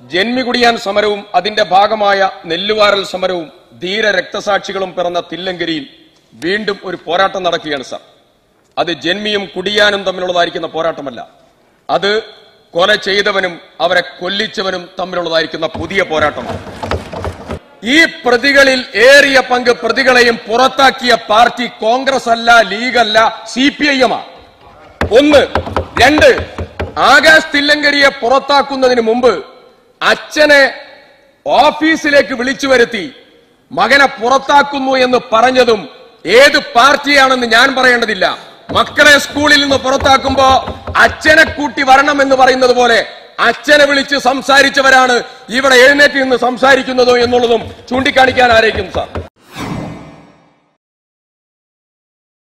ജന്മികുടിയാൻ സമരവും അതിന്റെ ഭാഗമായ നെല്ലുവാരൽ സമരവും ധീര രക്തസാക്ഷികളും പിറന്ന തില്ലങ്കരിയിൽ വീണ്ടും ഒരു പോരാട്ടം നടക്കുകയാണ് സാർ അത് ജന്മിയും കുടിയാനും തമ്മിലുള്ളതായിരിക്കുന്ന പോരാട്ടമല്ല അത് കൊല ചെയ്തവനും അവരെ കൊല്ലിച്ചവനും തമ്മിലുള്ളതായിരിക്കുന്ന പുതിയ പോരാട്ടമാണ് ഈ പ്രതികളിൽ ഏറിയ പങ്ക് പ്രതികളെയും പുറത്താക്കിയ പാർട്ടി കോൺഗ്രസ് അല്ല ലീഗല്ല സി പി ഐ എം ഒന്ന് രണ്ട് ആകാശ് തില്ലങ്കരിയെ പുറത്താക്കുന്നതിന് മുമ്പ് അച്ഛനെ ഓഫീസിലേക്ക് വിളിച്ചു വരുത്തി മകനെ പുറത്താക്കുന്നു എന്ന് പറഞ്ഞതും ഏത് പാർട്ടിയാണെന്ന് ഞാൻ പറയേണ്ടതില്ല മക്കളെ സ്കൂളിൽ നിന്ന് പുറത്താക്കുമ്പോ അച്ഛനെ കൂട്ടി വരണം എന്ന് പറയുന്നത് പോലെ അച്ഛനെ വിളിച്ച് സംസാരിച്ചവരാണ് ഇവിടെ എഴുന്നേറ്റ് നിന്ന് സംസാരിക്കുന്നതോ എന്നുള്ളതും ചൂണ്ടിക്കാണിക്കാൻ ആരേക്കും സാർ